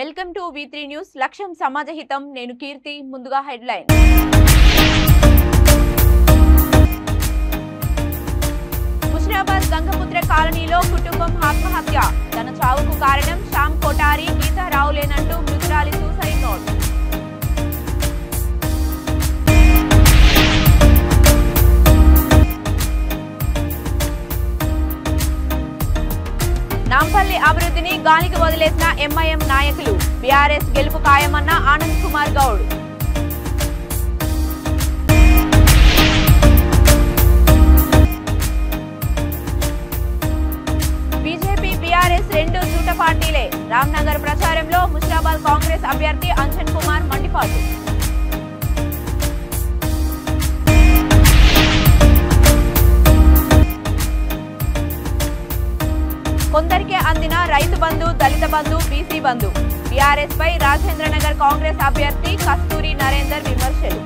welcome to V three news లక్ష్యం సమాజ హితం నేను కీర్తి ముందుగా హెడ్లైన్ ముషిరాబాద్ గంగపుత్ర కాలనీలో కుటుంబం ఆత్మహత్య తన చావుకు కారణం శ్యామ్ కోటారి గీతా రావులేనంటూ మృతురాలి సూసైడ్ నోట్ నాంపల్లి అభివృద్ధిని గాలికి వదిలేసిన ఎంఐఎం నాయకులు బీఆర్ఎస్ గెలుపు ఖాయమన్న ఆనంద్ కుమార్ గౌడ్ బీజేపీ బీఆర్ఎస్ రెండు జూట పార్టీలే రామ్నగర్ ప్రచారంలో ముషిరాబాద్ కాంగ్రెస్ అభ్యర్థి అంజన్ కుమార్ మండిపాటు కొందరికే అందిన రైతు బంధు దళిత బంధు బీసీ బంధు బీఆర్ఎస్ పై రాజేంద్రనగర్ కాంగ్రెస్ అభ్యర్థి కస్తూరి నరేందర్ విమర్శలు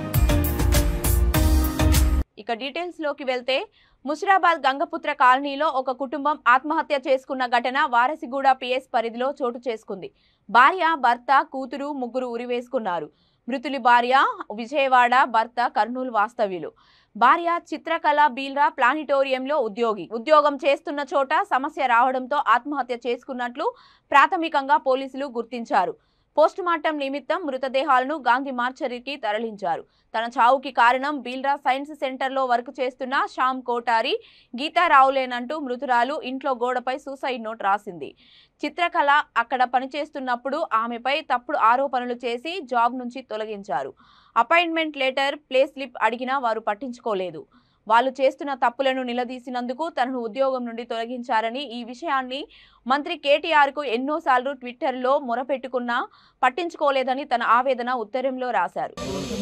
ఇక డీటెయిల్స్ లోకి వెళ్తే ముషిరాబాద్ గంగపుత్ర కాలనీలో ఒక కుటుంబం ఆత్మహత్య చేసుకున్న ఘటన వారసిగూడ పిఎస్ పరిధిలో చోటు చేసుకుంది భార్య భర్త కూతురు ముగ్గురు ఉరివేసుకున్నారు మృతులి భార్య విజయవాడ భర్త కర్నూలు వాస్తవ్యులు భార్య చిత్రకళ బీల్రా ప్లానిటోరియంలో ఉద్యోగి ఉద్యోగం చేస్తున్న చోట సమస్య రావడంతో ఆత్మహత్య చేసుకున్నట్లు ప్రాథమికంగా పోలీసులు గుర్తించారు పోస్టుమార్టం నిమిత్తం మృతదేహాలను గాంధీ మార్చరీకి తరలించారు తన చావుకి కారణం బీల్రా సైన్స్ సెంటర్లో వర్క్ చేస్తున్న శ్యామ్ కోటారి గీతా రావులేనంటూ మృతురాలు ఇంట్లో గోడపై సూసైడ్ నోట్ రాసింది చిత్రకళ అక్కడ పనిచేస్తున్నప్పుడు ఆమెపై తప్పుడు ఆరోపణలు చేసి జాబ్ నుంచి తొలగించారు అపాయింట్మెంట్ లెటర్ ప్లే స్లిప్ అడిగినా వారు పట్టించుకోలేదు వాళ్ళు చేస్తున్న తప్పులను నిలదీసినందుకు తనను ఉద్యోగం నుండి తొలగించారని ఈ విషయాన్ని మంత్రి కేటీఆర్ కు ఎన్నోసార్లు ట్విట్టర్లో మొరపెట్టుకున్నా పట్టించుకోలేదని తన ఆవేదన ఉత్తరంలో రాశారు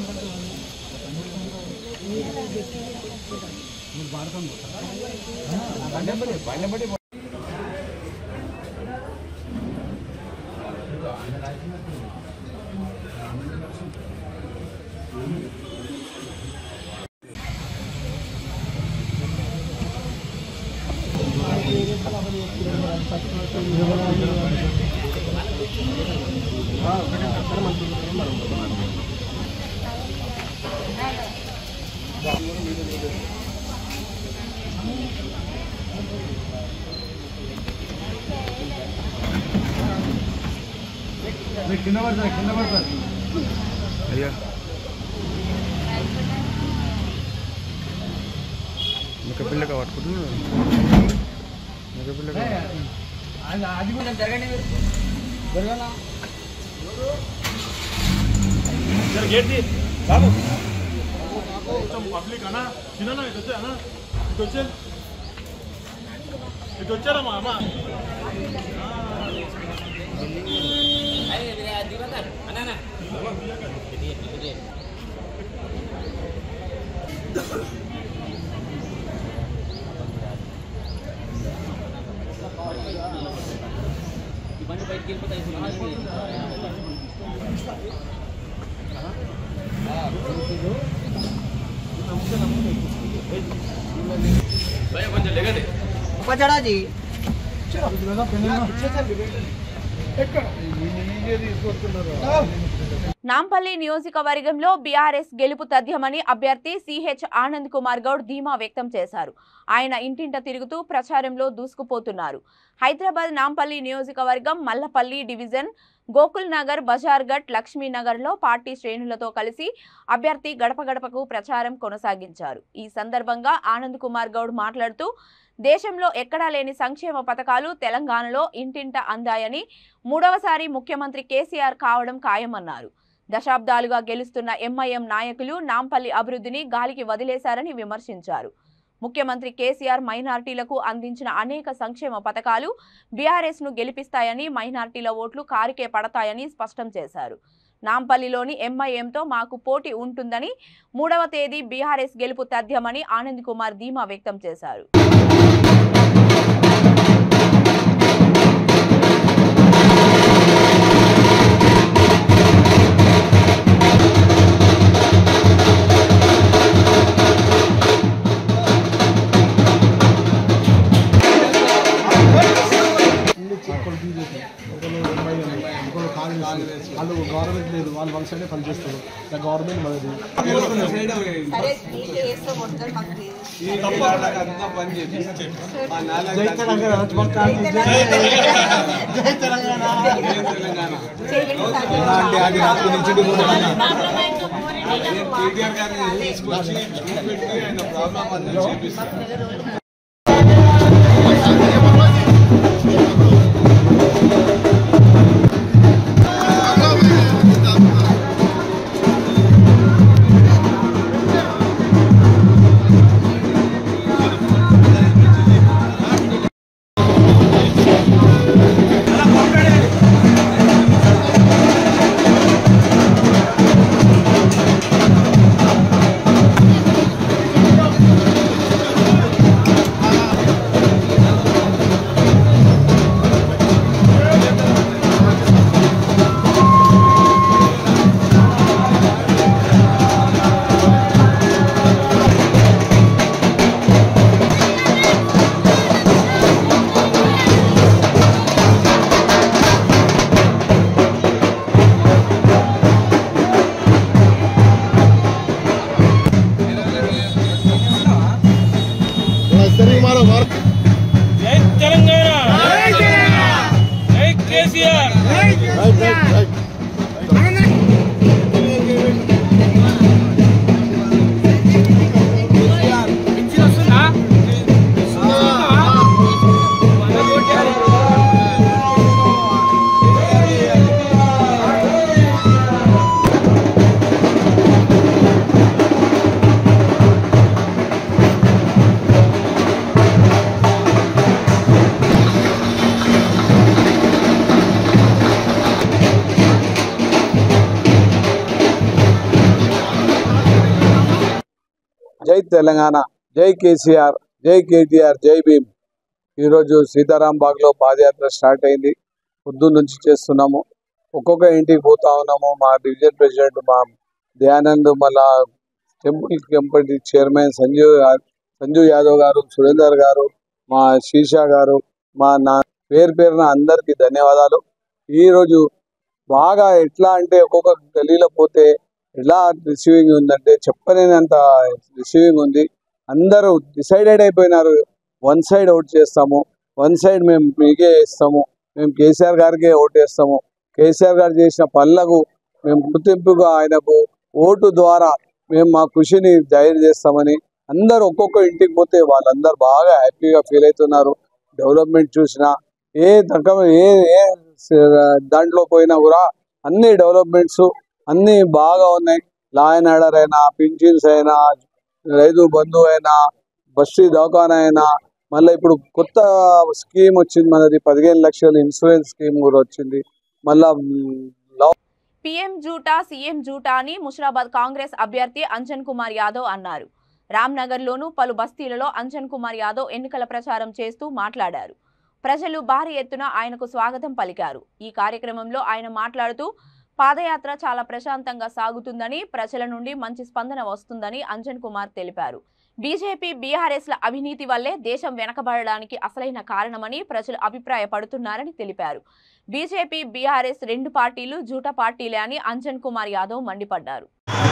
కింద పడతారు కింద పడతారు అయ్యా ఒక పిల్లగా పట్టుకుంటున్నా ఒక పిల్లగా అది అది కూడా జరగండి మీరు జరగాల కొంచెం పబ్లిక్ అన్నా చిన్న ఇటు వచ్చే అన్నా ఇటు వచ్చే ఇటు వచ్చారా మా అమ్మ పచ్చడా జీ నాంపల్లి నియోజకవర్గంలో బీఆర్ఎస్ గెలుపు తథ్యమని అభ్యర్థి సిహెచ్ ఆనంద్ కుమార్ గౌడ్ ధీమా వ్యక్తం చేశారు ఆయన ఇంటింట తిరుగుతూ ప్రచారంలో దూసుకుపోతున్నారు హైదరాబాద్ నాంపల్లి నియోజకవర్గం మల్లపల్లి డివిజన్ గోకుల్ నగర్ బజార్గట్ లక్ష్మీనగర్లో పార్టీ శ్రేణులతో కలిసి అభ్యర్థి గడప గడపకు ప్రచారం కొనసాగించారు ఈ సందర్భంగా ఆనంద్ కుమార్ గౌడ్ మాట్లాడుతూ దేశంలో ఎక్కడా లేని సంక్షేమ పథకాలు తెలంగాణలో ఇంటింట అందాయని మూడవసారి ముఖ్యమంత్రి కేసీఆర్ కావడం ఖాయమన్నారు దశాబ్దాలుగా గెలుస్తున్న ఎంఐఎం నాయకులు నాంపల్లి అభివృద్ధిని గాలికి వదిలేశారని విమర్శించారు ముఖ్యమంత్రి కేసీఆర్ మైనార్టీలకు అందించిన అనేక సంక్షేమ పథకాలు బీఆర్ఎస్ ను గెలిపిస్తాయని మైనార్టీల ఓట్లు కారికే పడతాయని స్పష్టం చేశారు నాంపల్లిలోని ఎంఐఎంతో మాకు పోటీ ఉంటుందని మూడవ తేదీ బీఆర్ఎస్ గెలుపు తథ్యమని ఆనంద్ కుమార్ ధీమా వ్యక్తం చేశారు కాంగ్రెస్ వాళ్ళు గవర్నమెంట్ లేదు వాళ్ళు వన్ సైడే పనిచేస్తారు ఇలా గవర్నమెంట్ మనది జై తెలంగాణ పక్క జై తెలంగాణ అంటే అది నాకు నుంచి కేటీఆర్ గారిని తీసుకొచ్చి చూపెట్టి ఆయన ప్రాబ్లం అందరూ చేపిస్తారు జై తెలంగాణ జై కేసీఆర్ జై తెలంగాణ జై కేసీఆర్ జై కేటీఆర్ జై భీమ్ ఈరోజు సీతారాం బాగ్లో పాదయాత్ర స్టార్ట్ అయింది పొద్దున్న నుంచి చేస్తున్నాము ఒక్కొక్క ఇంటికి పోతా ఉన్నాము మా డివిజన్ ప్రెసిడెంట్ మా దయానంద్ మళ్ళా టెంపుల్ కంపెనీ చైర్మన్ సంజీవ్ యా- సంజు యాదవ్ గారు సురేందర్ గారు మా శీషా గారు మా నా పేరు పేరున అందరికీ ధన్యవాదాలు ఈరోజు బాగా ఎట్లా అంటే ఒక్కొక్క గలీలో పోతే ఎలా రిసీవింగ్ ఉందంటే చెప్పలేనంత రిసీవింగ్ ఉంది అందరూ డిసైడెడ్ అయిపోయినారు వన్ సైడ్ ఓట్ చేస్తాము వన్ సైడ్ మేము మీకే ఇస్తాము మేము కేసీఆర్ గారికే ఓటు వేస్తాము కేసీఆర్ గారు చేసిన పనులకు మేము గుర్తింపుగా ఆయనకు ఓటు ద్వారా మేము మా కృషిని జాయిర్ చేస్తామని అందరూ ఒక్కొక్క ఇంటికి పోతే వాళ్ళందరూ బాగా హ్యాపీగా ఫీల్ అవుతున్నారు డెవలప్మెంట్ చూసినా ఏ రకం ఏ ఏ దాంట్లో పోయినా కూడా అన్ని డెవలప్మెంట్స్ అన్ని బాగా ఉన్నాయి లా అండ్ ఆర్డర్ అయినా పింఛన్స్ అయినా రైతు బంధు అయినా బస్తీ దవాఖానా అయినా మళ్ళీ ఇప్పుడు కొత్త స్కీమ్ వచ్చింది మనది పదిహేను లక్షల ఇన్సూరెన్స్ స్కీమ్ కూడా వచ్చింది మళ్ళా మ్, పీఎం జూటా సీఎం జూటా అని ముషిరాబాద్ కాంగ్రెస్ అభ్యర్థి అంజన్ కుమార్ యాదవ్ అన్నారు రామ్నగర్లోను పలు బస్తీలలో అంజన్ కుమార్ యాదవ్ ఎన్నికల ప్రచారం చేస్తూ మాట్లాడారు ప్రజలు భారీ ఎత్తున ఆయనకు స్వాగతం పలికారు ఈ కార్యక్రమంలో ఆయన మాట్లాడుతూ పాదయాత్ర చాలా ప్రశాంతంగా సాగుతుందని ప్రజల నుండి మంచి స్పందన వస్తుందని అంజన్ కుమార్ తెలిపారు బీజేపీ బీఆర్ఎస్ల అవినీతి వల్లే దేశం వెనకబడడానికి అసలైన కారణమని ప్రజలు అభిప్రాయపడుతున్నారని తెలిపారు బీజేపీ బీఆర్ఎస్ రెండు పార్టీలు జూట పార్టీలే అని అంజన్ కుమార్ యాదవ్ మండిపడ్డారు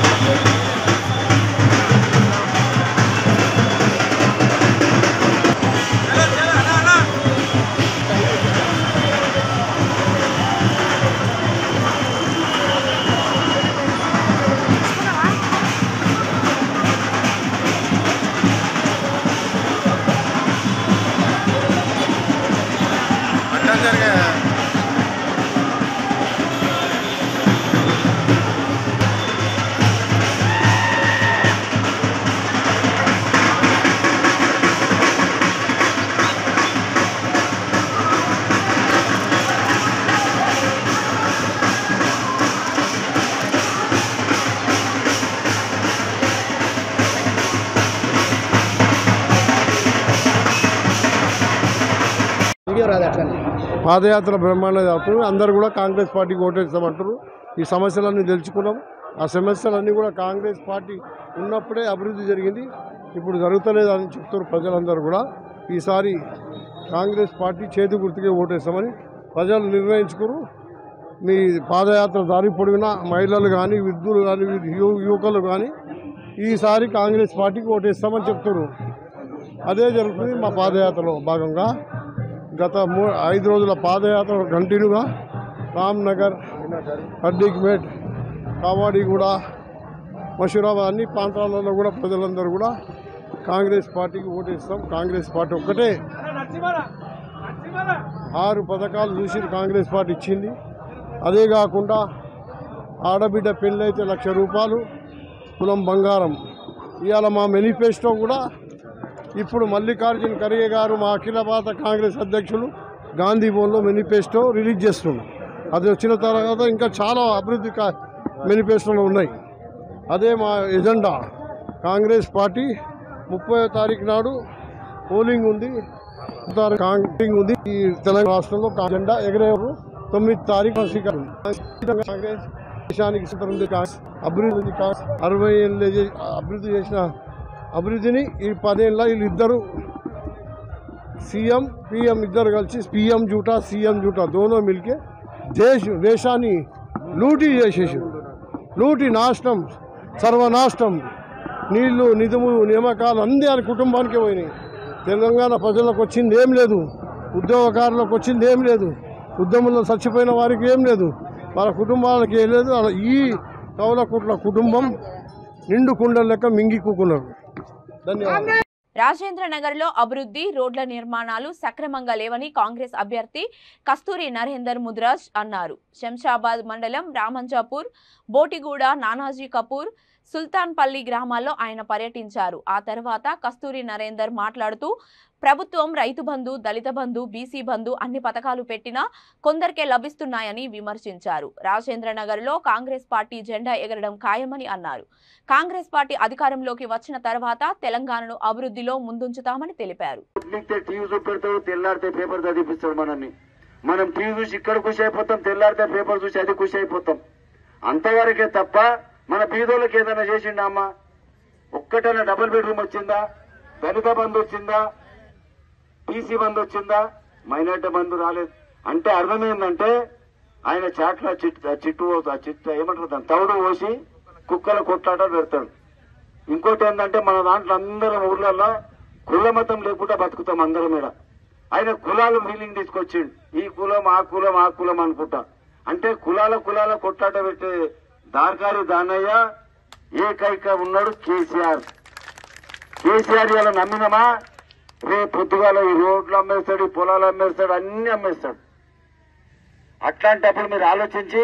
పాదయాత్ర బ్రహ్మాండ అవుతుంది అందరు కూడా కాంగ్రెస్ పార్టీకి ఓటేస్తామంటారు ఈ సమస్యలన్నీ తెలుసుకున్నాం ఆ సమస్యలన్నీ కూడా కాంగ్రెస్ పార్టీ ఉన్నప్పుడే అభివృద్ధి జరిగింది ఇప్పుడు జరుగుతలేదు అని చెప్తారు ప్రజలందరూ కూడా ఈసారి కాంగ్రెస్ పార్టీ చేతి గుర్తుకే ఓటేస్తామని ప్రజలు నిర్ణయించుకురు మీ పాదయాత్ర దారి పొడిగిన మహిళలు కానీ వృద్ధులు కానీ యు- యువకులు కానీ ఈసారి కాంగ్రెస్ పార్టీకి ఓటేస్తామని చెప్తున్నారు అదే జరుగుతుంది మా పాదయాత్రలో భాగంగా గత మూ ఐదు రోజుల పాదయాత్ర కంటిన్యూగా రామ్నగర్ హడ్డిక్మేట్ కావాడిగూడ మషూరాబాద్ అన్ని ప్రాంతాలలో కూడా ప్రజలందరూ కూడా కాంగ్రెస్ పార్టీకి ఓటేస్తాం కాంగ్రెస్ పార్టీ ఒక్కటే ఆరు పథకాలు చూసి కాంగ్రెస్ పార్టీ ఇచ్చింది అదే కాకుండా ఆడబిడ్డ పెళ్ళైతే లక్ష రూపాయలు కులం బంగారం ఇవాళ మా మేనిఫెస్టో కూడా ఇప్పుడు మల్లికార్జున ఖర్గే గారు మా అఖిల భారత కాంగ్రెస్ అధ్యక్షులు గాంధీ భవన్లో మేనిఫెస్టో రిలీజ్ చేస్తున్నాం అది వచ్చిన తర్వాత ఇంకా చాలా అభివృద్ధి కా మేనిఫెస్టోలో ఉన్నాయి అదే మా ఎజెండా కాంగ్రెస్ పార్టీ ముప్పై తారీఖు నాడు పోలింగ్ ఉంది తారీఖు కాంగ్రెస్ ఉంది ఈ తెలంగాణ రాష్ట్రంలో కా- జెండా ఎగరేవారు తొమ్మిది తారీఖు శ్రీకారం కాంగ్రెస్ దేశానికి స్వతంత్రం ఉంది కాంగ్రెస్ అభివృద్ధి ఉంది కాంగ్రెస్ అరవై ఏళ్ళు చే- అభివృద్ధి చేసిన అభివృద్ధిని ఈ పదేళ్ళ వీళ్ళిద్దరు సీఎం పిఎం ఇద్దరు కలిసి పిఎం జూటా సీఎం జూటా దోనో మిల్కే దేశ దేశాన్ని లూటీ చేసేసారు లూటి నాశనం సర్వనాశనం నీళ్లు నిధుములు నియామకాలు అన్నీ ఆయన కుటుంబానికే పోయినాయి తెలంగాణ ప్రజలకు వచ్చింది ఏం లేదు ఉద్యోగకారులకు వచ్చింది ఏం లేదు ఉద్యమంలో చచ్చిపోయిన వారికి ఏం లేదు వాళ్ళ కుటుంబాలకి ఏం లేదు అలా ఈ కౌలకుట్ల కుటుంబం నిండు కుండల లెక్క మింగి కూకున్నారు ధన్యవాదాలు రాజేంద్ర నగర్లో అభివృద్ధి రోడ్ల నిర్మాణాలు సక్రమంగా లేవని కాంగ్రెస్ అభ్యర్థి కస్తూరి నరేందర్ ముద్రాజ్ అన్నారు శంషాబాద్ మండలం రామంజాపూర్ బోటిగూడ నానాజీ కపూర్ సుల్తాన్పల్లి గ్రామాల్లో ఆయన పర్యటించారు ఆ తర్వాత కస్తూరి నరేందర్ మాట్లాడుతూ ప్రభుత్వం రైతు బంధు దళిత బంధు బీసీ బంధు అన్ని పథకాలు పెట్టినా కొందరికే లభిస్తున్నాయని విమర్శించారు రాజేంద్ర నగర్లో కాంగ్రెస్ పార్టీ జెండా ఎగరడం ఖాయమని అన్నారు కాంగ్రెస్ పార్టీ అధికారంలోకి వచ్చిన తర్వాత తెలంగాణను అభివృద్ధిలో ముందుంచుతామని తెలిపారు లిఖితే టీవీ చూపెడతాడు తెల్లారితే పేపర్ చదివిస్తాడు మనల్ని మనం టీవీ చూసి ఇక్కడ ఖుషి అయిపోతాం తెల్లారితే పేపర్ చూసి అది ఖుషి అయిపోతాం అంతవరకే తప్ప మన బీదోళ్ళకి ఏదైనా చేసిండా అమ్మా ఒక్కటైనా డబుల్ బెడ్రూమ్ వచ్చిందా దళిత బంధు వచ్చిందా టీసీ బంధు వచ్చిందా మైనార్టీ బంధు రాలేదు అంటే అర్థం ఏంటంటే ఆయన చాట్ల చిట్టు చిట్టు ఆ చిట్టు ఏమంటారు దాన్ని తౌడు పోసి కుక్కల కొట్లాట పెడతాడు ఇంకోటి ఏంటంటే మన దాంట్లో అందరం ఊర్లలో కుల మతం లేకుండా బతుకుతాం అందరం మీద ఆయన కులాలు ఫీలింగ్ తీసుకొచ్చిండు ఈ కులం ఆ కులం ఆ కులం అనుకుంటా అంటే కులాల కులాల కొట్లాట పెట్టే దార్కారి దానయ్య ఏకైక ఉన్నాడు కేసీఆర్ కేసీఆర్ ఇలా నమ్మినమా రేపు పొద్దుగాల ఈ రోడ్లు అమ్మేస్తాడు ఈ పొలాలు అమ్మేస్తాడు అన్ని అమ్మేస్తాడు అట్లాంటప్పుడు మీరు ఆలోచించి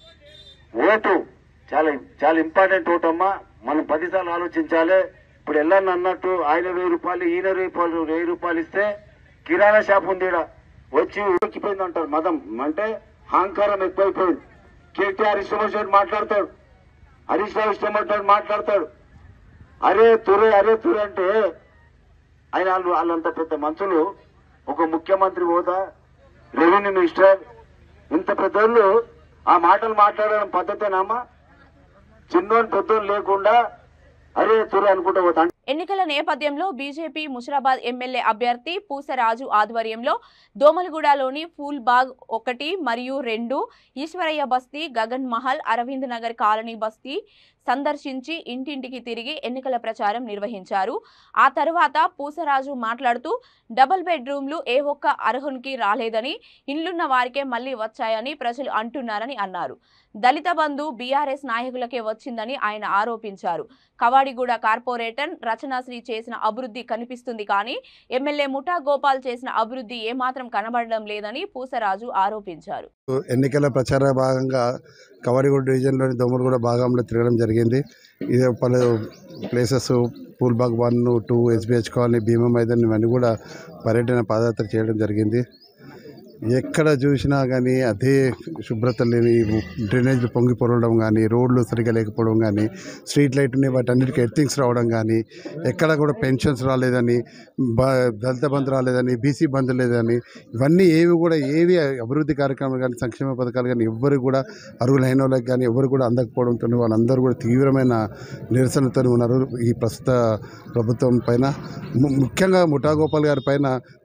ఓటు చాలా చాలా ఇంపార్టెంట్ ఓటు అమ్మా మనం పదిసార్లు ఆలోచించాలి ఇప్పుడు వెళ్ళాను అన్నట్టు ఆయన వెయ్యి రూపాయలు ఈయన వెయ్యి రూపాయలు వెయ్యి రూపాయలు ఇస్తే కిరాణా షాప్ ఉంది ఈడ వచ్చి ఎక్కిపోయింది అంటారు మదం అంటే అహంకారం ఎక్కువైపోయింది కేటీఆర్ ఇష్టం వచ్చినట్టు మాట్లాడతాడు హరీష్ రావు ఇష్టం వచ్చినట్టు మాట్లాడతాడు అరే తురే అరే తురే అంటే ఆయన వాళ్ళు వాళ్ళంత పెద్ద మంత్రులు ఒక ముఖ్యమంత్రి హోదా రెవెన్యూ మినిస్టర్ ఇంత పెద్దోళ్ళు ఆ మాటలు మాట్లాడడం పద్ధతేనామా చిన్నోని పెద్దోళ్ళు లేకుండా అరే తురే అనుకుంటా పోతా ఎన్నికల నేపథ్యంలో బీజేపీ ముషిరాబాద్ ఎమ్మెల్యే అభ్యర్థి పూసరాజు ఆధ్వర్యంలో దోమలగూడలోని ఫూల్ బాగ్ ఒకటి మరియు రెండు ఈశ్వరయ్య బస్తీ గగన్ మహల్ అరవింద్ నగర్ కాలనీ బస్తీ సందర్శించి ఇంటింటికి తిరిగి ఎన్నికల ప్రచారం నిర్వహించారు ఆ తరువాత పూసరాజు మాట్లాడుతూ డబుల్ బెడ్రూమ్లు ఏ ఒక్క అర్హునికి రాలేదని ఇండ్లున్న వారికే మళ్లీ వచ్చాయని ప్రజలు అంటున్నారని అన్నారు దళిత బంధు బీఆర్ఎస్ నాయకులకే వచ్చిందని ఆయన ఆరోపించారు కవాడిగూడ కార్పొరేటర్ రచనాశ్రీ చేసిన అభివృద్ధి కనిపిస్తుంది కానీ ఎమ్మెల్యే ముఠా గోపాల్ చేసిన అభివృద్ధి ఏమాత్రం కనబడడం లేదని పూసరాజు ఆరోపించారు ఎన్నికల ప్రచార భాగంగా కవరిగూడ డివిజన్లోని దొమ్మలగూడ భాగంలో తిరగడం జరిగింది ఇది పలు places Phoolbagh one two SBH colony Bhima Maidan ఇవన్నీ కూడా పర్యటన పాదయాత్ర చేయడం జరిగింది ఎక్కడ చూసినా కానీ అదే శుభ్రత లేని డ్రైనేజ్లు పొంగి పొరవడం కానీ రోడ్లు సరిగా లేకపోవడం కానీ స్ట్రీట్ లైట్ని వాటి అన్నిటికీ ఎర్తింగ్స్ రావడం కానీ ఎక్కడ కూడా పెన్షన్స్ రాలేదని బ దళిత బంధు రాలేదని బీసీ బంధు లేదని ఇవన్నీ ఏవి కూడా ఏవి అభివృద్ధి కార్యక్రమాలు కానీ సంక్షేమ పథకాలు కానీ ఎవ్వరు కూడా అర్హులైన వాళ్ళకి కానీ ఎవరు కూడా అందకపోవడంతో వాళ్ళందరూ కూడా తీవ్రమైన నిరసనతో ఉన్నారు ఈ ప్రస్తుత ప్రభుత్వం పైన ము- ముఖ్యంగా ముఠా గోపాల్ గారి పైన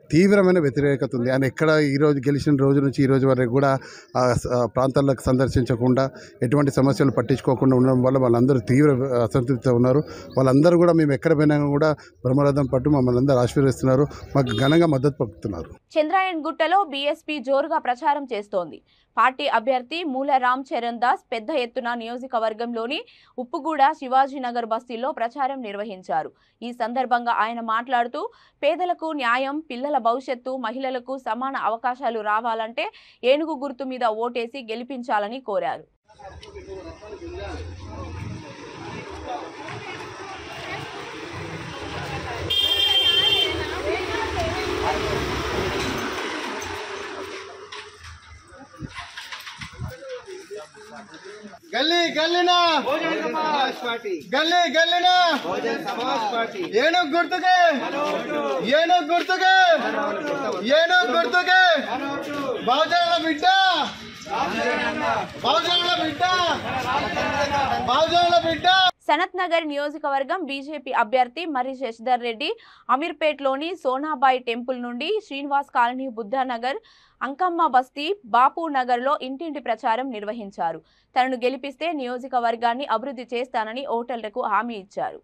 తీవ్రమైన వ్యతిరేకత ఉంది ఆయన ఎక్కడ ఈరోజు గెలిచిన రోజు నుంచి ఈ రోజు వరకు కూడా ఆ స- ఆ ప్రాంతాలకు సందర్శించకుండా ఎటువంటి సమస్యలు పట్టించుకోకుండా ఉండడం వల్ల వాళ్ళందరూ తీవ్ర అసంతృప్తితో ఉన్నారు వాళ్ళందరూ కూడా మేము ఎక్కడ పోయినా కూడా బ్రహ్మరథం పట్టు మమ్మల్ని అందరూ ఆశీర్వదిస్తున్నారు మాకు ఘనంగా మద్దతు పలుకుతున్నారు చంద్రాయన్ గుట్టలో బీఎస్పీ జోరుగా ప్రచారం చేస్తోంది పార్టీ అభ్యర్థి మూల రామ్ చరణ్ దాస్ పెద్ద ఎత్తున నియోజకవర్గంలోని ఉప్పుగూడ శివాజీనగర్ బస్తీల్లో ప్రచారం నిర్వహించారు ఈ సందర్భంగా ఆయన మాట్లాడుతూ పేదలకు న్యాయం పిల్లల భవిష్యత్తు మహిళలకు సమాన అవకాశాలు రావాలంటే ఏనుగు గుర్తు మీద ఓటేసి గెలిపించాలని కోరారు గల్లీ గల్లీనా గల్లీ గల్లీనా ఏనుగు గుర్తుకే ఏనుగు గుర్తుకే ఏనుగు గుర్తుకే బహుజనుల బిడ్డ బహుజనుల బిడ్డ బహుజనుల బిడ్డ సనత్ నగర్ నియోజకవర్గం బీజేపీ అభ్యర్థి మరి శశిధర్ రెడ్డి అమీర్పేట్లోని సోనాబాయి టెంపుల్ నుండి శ్రీనివాస్ కాలనీ బుద్ధానగర్ అంకమ్మ బస్తీ బాపు నగర్లో ఇంటింటి ప్రచారం నిర్వహించారు తనను గెలిపిస్తే నియోజకవర్గాన్ని అభివృద్ధి చేస్తానని ఓటర్లకు హామీ ఇచ్చారు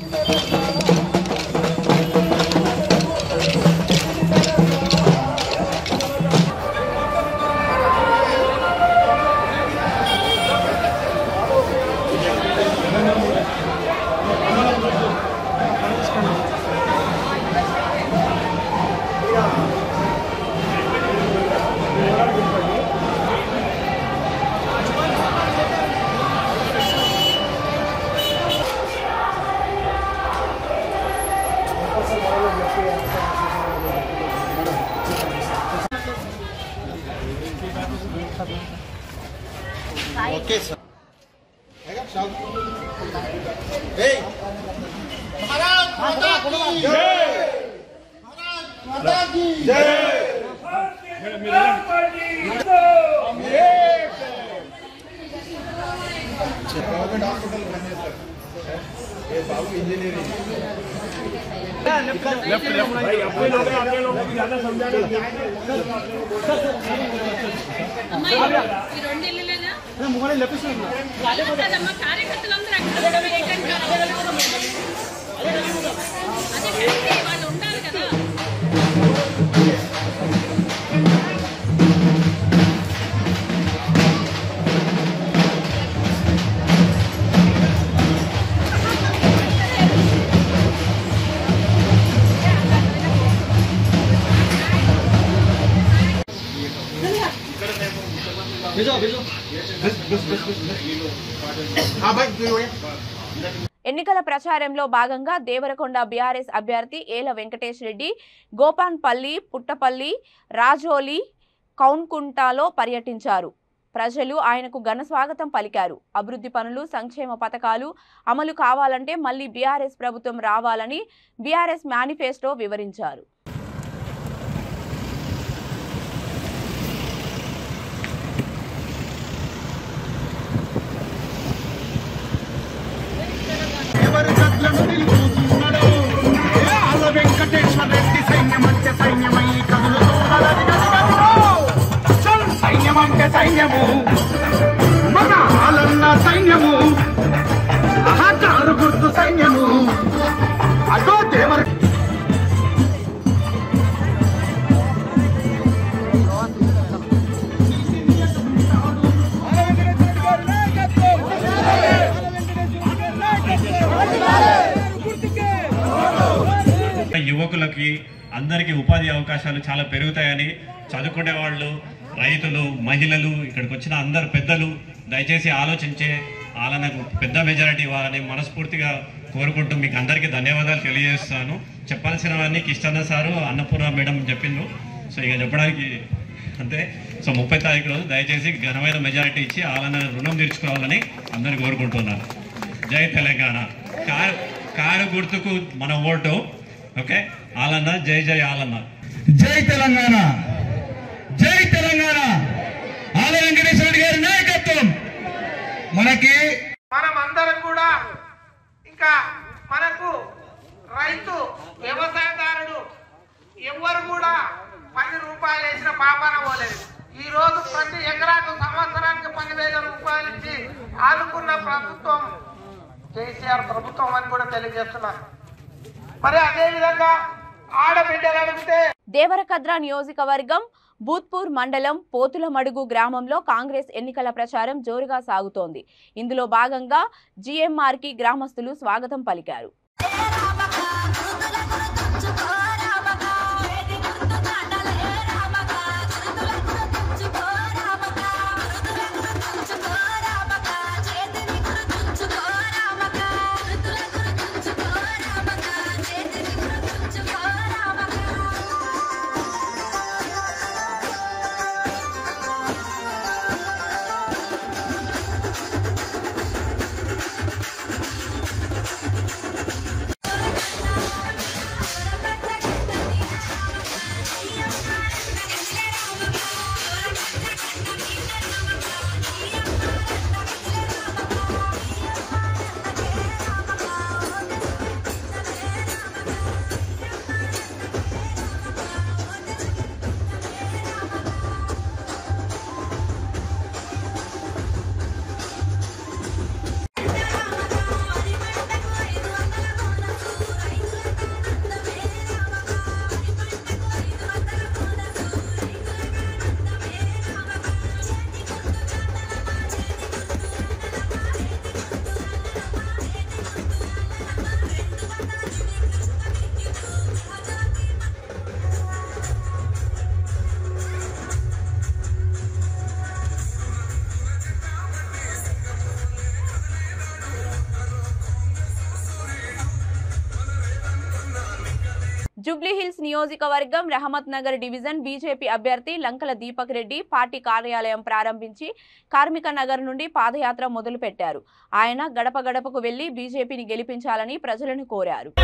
కార్యకర్తలందరూ అక్కడ ఏకంగా అదే వాళ్ళు ఉండాలి కదా ఎన్నికల ప్రచారంలో భాగంగా దేవరకొండ బీఆర్ఎస్ అభ్యర్థి ఏల వెంకటేష్ రెడ్డి గోపాన్పల్లి పుట్టపల్లి రాజోలి కౌన్కుంటాలో పర్యటించారు ప్రజలు ఆయనకు ఘన స్వాగతం పలికారు అభివృద్ధి పనులు సంక్షేమ పథకాలు అమలు కావాలంటే మళ్ళీ బీఆర్ఎస్ ప్రభుత్వం రావాలని బీఆర్ఎస్ మేనిఫెస్టో వివరించారు సైన్యమంటే సైన్యము మన ఆలన్న సైన్యము అహంకారు గుర్తు సైన్యము అటో దేవర యువకులకి అందరికీ ఉపాధి అవకాశాలు చాలా పెరుగుతాయని చదువుకునే వాళ్ళు రైతులు మహిళలు ఇక్కడికి వచ్చిన అందరు పెద్దలు దయచేసి ఆలోచించే వాళ్ళకు పెద్ద మెజారిటీ ఇవ్వాలని మనస్ఫూర్తిగా కోరుకుంటూ మీకు అందరికీ ధన్యవాదాలు తెలియజేస్తాను చెప్పాల్సినవన్నీ కిష్టన్న సారు అన్నపూర్ణ మేడం చెప్పిండ్రు సో ఇక చెప్పడానికి అంతే సో ముప్పై తారీఖు రోజు దయచేసి ఘనమైన మెజారిటీ ఇచ్చి వాళ్ళని రుణం తీర్చుకోవాలని అందరిని కోరుకుంటున్నాను జై తెలంగాణ కారు కారు గుర్తుకు మన ఓటు ఓకే ఆలన్న జై జై ఆలన్న జై తెలంగాణ జై తెలంగాణ ఆల వెంకటేశ్వర రెడ్డి గారి నాయకత్వం మనకి మనం అందరం కూడా ఇంకా మనకు రైతు వ్యవసాయదారుడు ఎవరు కూడా పది రూపాయలు వేసిన పాపాన పోలేదు ఈ రోజు ప్రతి ఎకరాకు సంవత్సరానికి పదివేల రూపాయలు ఇచ్చి ఆదుకున్న ప్రభుత్వం కేసీఆర్ ప్రభుత్వం అని కూడా తెలియజేస్తున్నారు మరి అదే విధంగా ఆడబిడ్డలు అడిగితే దేవరకద్ర నియోజకవర్గం భూత్పూర్ మండలం పోతులమడుగు గ్రామంలో కాంగ్రెస్ ఎన్నికల ప్రచారం జోరుగా సాగుతోంది ఇందులో భాగంగా జీఎంఆర్ కి గ్రామస్తులు స్వాగతం పలికారు జూబ్లీహిల్స్ నియోజకవర్గం రహమత్ నగర్ డివిజన్ బీజేపీ అభ్యర్థి లంకల దీపక్ రెడ్డి పార్టీ కార్యాలయం ప్రారంభించి కార్మిక నగర్ నుండి పాదయాత్ర మొదలుపెట్టారు ఆయన గడప గడపకు వెళ్లి బీజేపీని గెలిపించాలని ప్రజలను కోరారు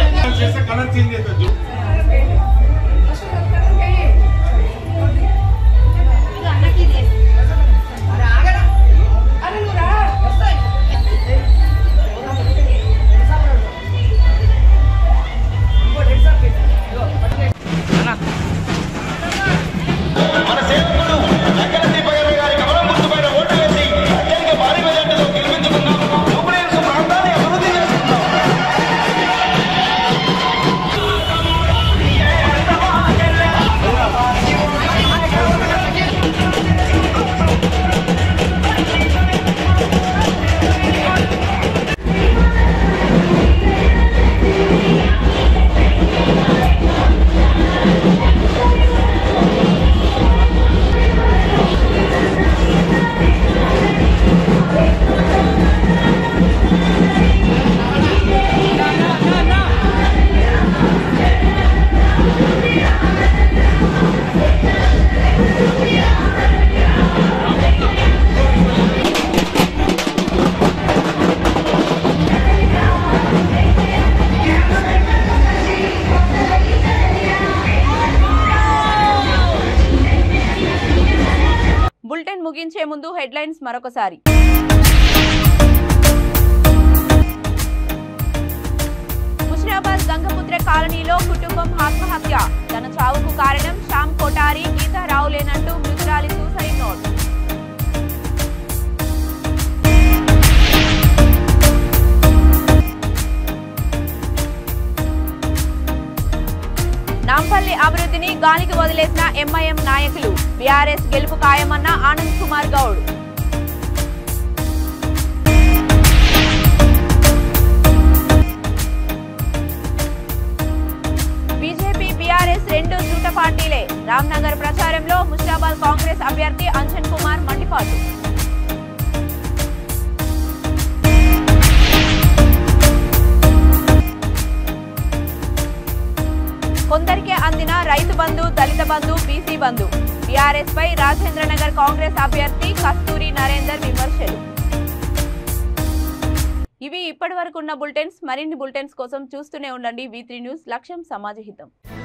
బులెటిన్ ముగించే ముందు హెడ్లైన్స్ మరొకసారి ముషిరాబాద్ గంగపుత్ర కాలనీలో కుటుంబం ఆత్మహత్య తన చావుకు కారణం శ్యామ్ కోటారి గీతారావులేనంటూ మృతురాలి సూసైడ్ నోట్ నాంపల్లి అభివృద్ధిని గాలికి వదిలేసిన ఎంఐఎం నాయకులు బీఆర్ఎస్ గెలుపు ఖాయమన్న ఆనంద్ కుమార్ గౌడ్ బీజేపీ బీఆర్ఎస్ రెండు జూట పార్టీలే రామ్నగర్ ప్రచారంలో ముషిరాబాద్ కాంగ్రెస్ అభ్యర్థి అంజన్ కుమార్ మండిపాటు కొందరికే అందిన రైతు బంధు దళిత బంధు బీసీ బంధు బీఆర్ఎస్ పై రాజేంద్రనగర్ కాంగ్రెస్ అభ్యర్థి కస్తూరి నరేందర్ విమర్శలు ఇవి ఇప్పటి వరకు ఉన్న బులెటిన్స్ మరిన్ని బులెటిన్స్ కోసం చూస్తూనే ఉండండి వి న్యూస్ లక్ష్యం సమాజ హితం